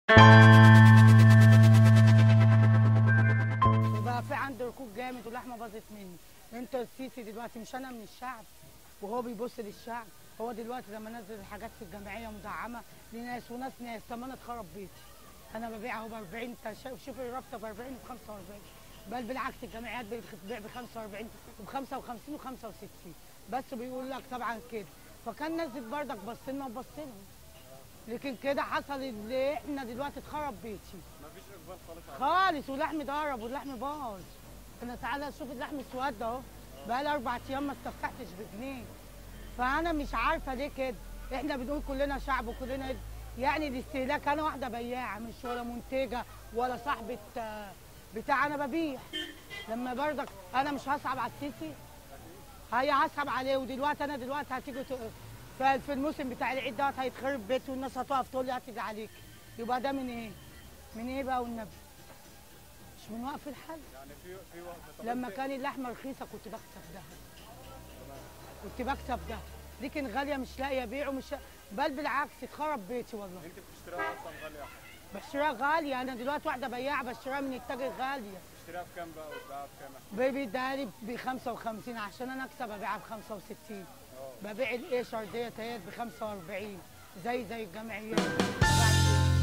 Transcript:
وبقى في عندي ركوب جامد واللحمه باظت مني انت السيسي دلوقتي مش انا من الشعب وهو بيبص للشعب هو دلوقتي لما نزل الحاجات في الجمعيه مدعمه لناس وناس ناس طب ما انا اتخرب بيتي انا ببيع اهو ب 40 انت شايف- شوف الرابطه ب 40 و 45 بل بالعكس الجمعيات بتبيع ب 45 وب 55 و 65 بس بيقول لك طبعا كده فكان نزل بردك بص لنا وبص لهم لكن كده حصل اللي احنا دلوقتي اتخرب بيتي مفيش اقبال خالص خالص واللحم ضرب واللحم باظ انا تعالى شوف اللحم اسود اهو بقى لي اربع ايام ما استفتحتش بجنيه فانا مش عارفه ليه كده احنا بنقول كلنا شعب وكلنا إد- يعني الاستهلاك انا واحده بياعه مش ولا منتجه ولا صاحبه آه، بتاع انا ببيع لما برضك انا مش هصعب على السيسي هي هصعب عليه ودلوقتي انا دلوقتي هتيجي ت- في في الموسم بتاع العيد دوت هيتخرب بيت والناس هتقف تقول لي هتيجي عليك يبقى ده من ايه؟ من ايه بقى والنبي؟ مش من وقف الحل يعني في في وقت طب لما انت- كان اللحمه رخيصه كنت بكسب ده كنت بكسب ده لكن غاليه مش لاقيه بيع ومش بل بالعكس اتخرب بيتي والله انت بتشتريها اصلا غاليه بشتريها غاليه انا دلوقتي واحده بياعه بشتريها من التاجر غاليه بتشتريها بكام بقى وتباعها بكام بيبي اداني ب 55 عشان انا اكسب ابيعها ب 65 ببيع القشر ديت اهيت ب 45 زي زي الجمعيات بعد